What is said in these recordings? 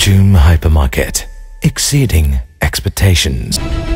June Hypermarket, exceeding expectations.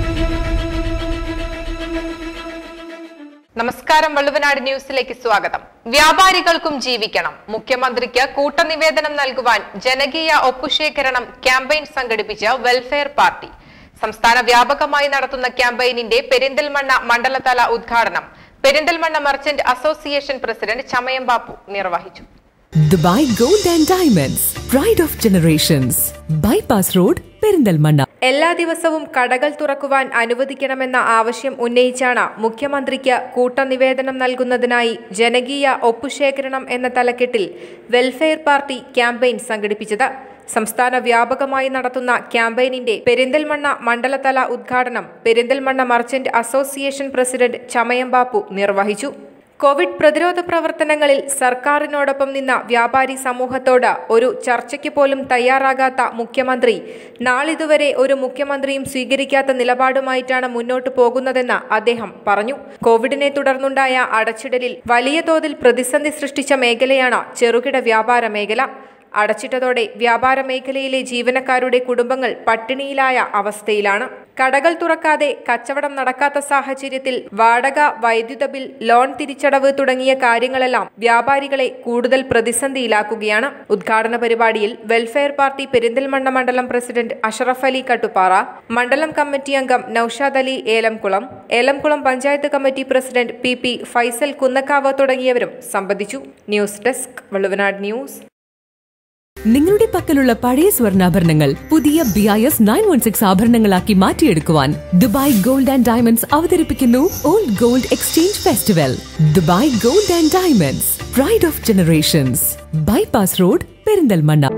നമസ്കാരം വള്ളുവനാട് ന്യൂസിലേക്ക് സ്വാഗതം വ്യാപാരികൾക്കും ജീവിക്കണം മുഖ്യമന്ത്രിക്ക് കൂട്ടനിവേദനം നൽകുവാൻ ജനകീയ ഒപ്പുശേഖരണം ക്യാമ്പയിൻ സംഘടിപ്പിച്ച് വെൽഫെയർ പാർട്ടി സംസ്ഥാന വ്യാപകമായി നടത്തുന്ന ക്യാമ്പയിനിന്റെ പെരിന്തൽമണ്ണ മണ്ഡലതല ഉദ്ഘാടനം Perinthalmanna merchant association president Chamayam Bappu നിർവഹിച്ചു Dubai Gold and Diamonds, Pride of Generations, Bypass Road, Perinthalmanna എല്ലാ ദിവസവും കടകൾ തുറക്കുവാൻ അനുവദിക്കണമെന്ന ആവശ്യം ഉന്നയിച്ചാണ് മുഖ്യമന്ത്രിക്ക് കൂട്ടനിവേദനം നൽകുന്നതിനായി ജനകീയ ഒപ്പുശേഖരണം എന്ന തലക്കെട്ടിൽ വെൽഫെയർ പാർട്ടി ക്യാമ്പയിൻ സംഘടിപ്പിച്ചത് സംസ്ഥാന വ്യാപകമായി നടത്തുന്ന ക്യാമ്പയിനിന്റെ പെരിന്തൽമണ്ണ മണ്ഡലതല ഉദ്ഘാടനം Perinthalmanna merchant association president Chamayam Bappu നിർവഹിച്ചു കോവിഡ് പ്രതിരോധ പ്രവർത്തനങ്ങളിൽ സർക്കാരിനോടൊപ്പം നിന്ന വ്യാപാരി സമൂഹത്തോട് ഒരു ചർച്ചയ്ക്ക് പോലും തയ്യാറാകാത്ത മുഖ്യമന്ത്രി നാളിതുവരെ ഒരു മുഖ്യമന്ത്രിയും സ്വീകരിക്കാത്ത നിലപാടുമായിട്ടാണ് മുന്നോട്ടു പോകുന്നതെന്ന് അദ്ദേഹം പറഞ്ഞു കോവിഡിനെ തുടർന്നുണ്ടായ അടച്ചിടലിൽ വലിയ തോതിൽ പ്രതിസന്ധി സൃഷ്ടിച്ച മേഖലയാണ് ചെറുകിട വ്യാപാര മേഖല അടച്ചിട്ടതോടെ വ്യാപാര മേഖലയിലെ ജീവനക്കാരുടെ കുടുംബങ്ങൾ പട്ടിണിയിലായ അവസ്ഥയിലാണ് കടകൾ തുറക്കാതെ കച്ചവടം നടക്കാത്ത സാഹചര്യത്തിൽ വാടക വൈദ്യുത ബിൽ ലോൺ തിരിച്ചടവ് തുടങ്ങിയ കാര്യങ്ങളെല്ലാം വ്യാപാരികളെ കൂടുതൽ പ്രതിസന്ധിയിലാക്കുകയാണ് ഉദ്ഘാടന പരിപാടിയിൽ വെൽഫെയർ പാർട്ടി പെരിന്തൽമണ്ണ മണ്ഡലം പ്രസിഡന്റ് അഷറഫ് അലി കട്ടുപ്പാറ മണ്ഡലം കമ്മിറ്റി അംഗം Noushad Ali Elamkulam Elamkulam panchayat committee president P P Faisal Kunnakkavu തുടങ്ങിയവരും സംബന്ധിച്ചു ന്യൂസ് ഡെസ്ക് വള്ളുവനാട് ന്യൂസ് നിങ്ങളുടെ പക്കലുള്ള പഴയ സ്വർണ്ണാഭരണങ്ങൾ പുതിയ B I S nine one six ആഭരണങ്ങളാക്കി മാറ്റിയെടുക്കുവാൻ ദുബായ് ഗോൾഡ് ആൻഡ് ഡയമണ്ട്സ് അവതരിപ്പിക്കുന്നു old gold exchange festival Dubai gold and diamonds pride of generations bypass road Perinthalmanna